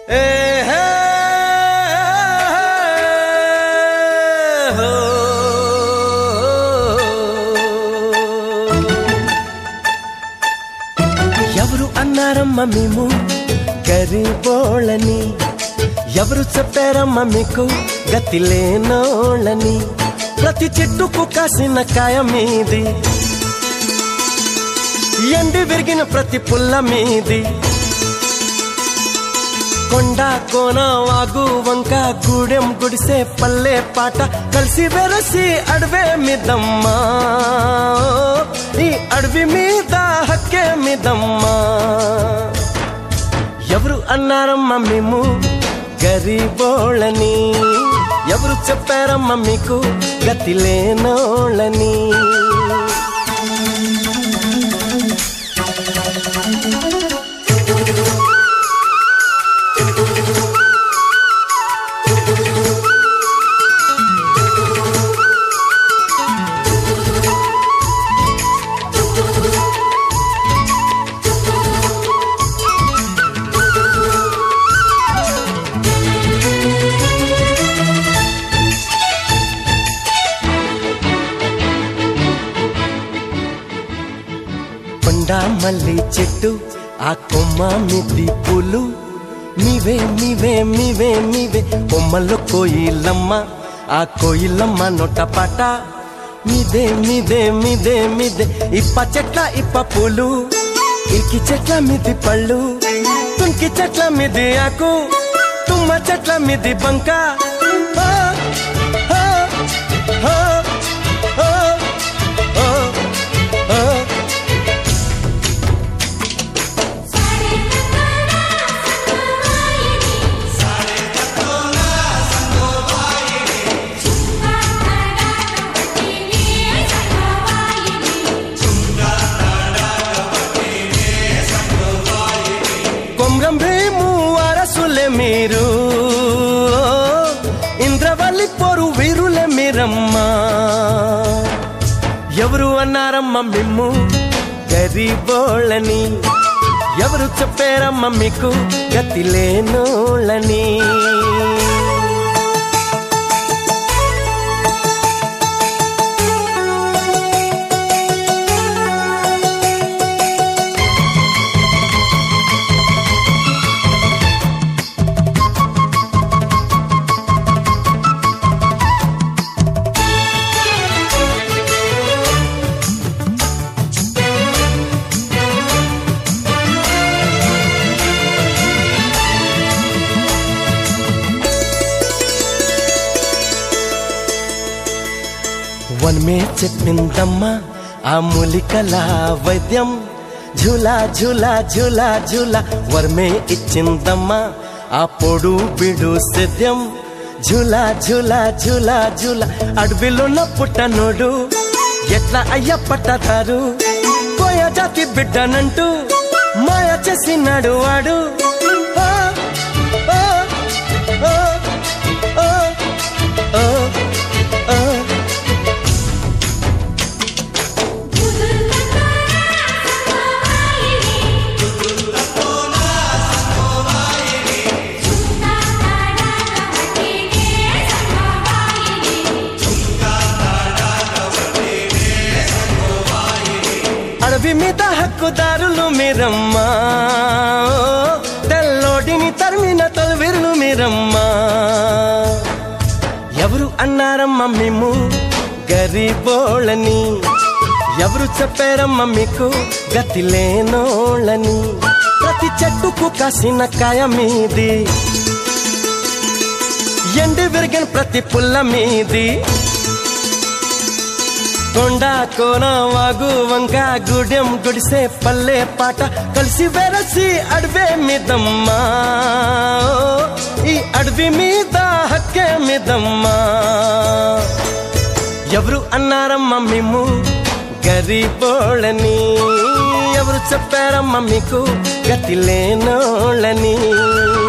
ఏ హే హో. ఎవరు అన్నారమ్మ మేము గరీబోళ్ళని ఎవరు చెప్పారమ్మ మీకు గతి లేనోళ్ళని ప్రతి చెట్టుకు కాసిన కాయ మీది ఎండి విరిగిన ప్రతి పుల్ల మీది కొండ కోన వాగు వంక గూడెం గుడిసే పల్లె పాట కలిసి వెరసి అడవే మిదమ్మా ఈ అడవి మీద హక్కే మిదమ్మా ఎవరు అన్నారమ్మా మేము గరీబోళ్ళని ఎవరు చెప్పారమ్మా మీకు గతి లేనోళ్ళని కొండ మల్లి చెట్టు ఆ కొమ్మ మిద్ది పూలు నీవే నీవే నీవే నీవే కొమ్మల్లో కోయిలమ్మ ఆ కోయిలమ్మ నొట్ట పాట మీదే మీదే మీదే మీదే ఇప్ప చెట్ల ఇప్ప పూలు ఇరికి చెట్ల మిది పళ్ళు తుంకి చెట్ల మిది ఆకు తుమ్మ చెట్ల మిది బంక ఆ, ఆ, ఆ, ఆ, ఆ, ఆ. కొమ్రం భీము వారసులే మీరు ఇంద్రవల్లి పోరు వీరులే మీరమ్మా ఎవరు అన్నారమ్మ మిమ్ము గరీబోళ్ళని ఎవరు చెప్పారమ్మ మీకు గతి లేనోళ్ళని వన్మే చెప్పిందమ్మా ఆ మూలికల వైద్యం ఝులా ఝులా ఝులా ఝులా వర్మే ఇచ్చిందమ్మా ఆ పొడు బిడు సేద్యం ఝులా ఝులా ఝులా ఝులా అడవిలోన పుట్టనోడు ఎట్లా అయ్య పట్టతారు కోయ జాతి బిడ్డనంటూ మాయ చేసినాడు వాడు ఆ, ఆ, ఆ, ఆ, ఆ, ఆ. అడవి మీద హక్కుదారులు మీరమ్మా తెల్లోడిని తరిమిన తొలవిరులు మీరమ్మా ఎవరు అన్నారమ్మా మేము గరీబోళ్ళని ఎవరు చెప్పారమ్మా మీకు గతి లేనోళ్ళని ప్రతి చెట్టుకు కాసిన కాయ మీది ఎండి విరిగిన ప్రతి పుల్ల మీది కొండ కోన వాగు వంక గుడెం గుడిసే పల్లె పాట కలిసి వెరసి అడవే మిదమ్మా ఈ అడవి మీద హక్కే మిదమ్మా ఎవరు అన్నారమ్మా మేము గరీబోళ్ళని ఎవరు చెప్పారమ్మా మీకు గతి లేనోళ్ళని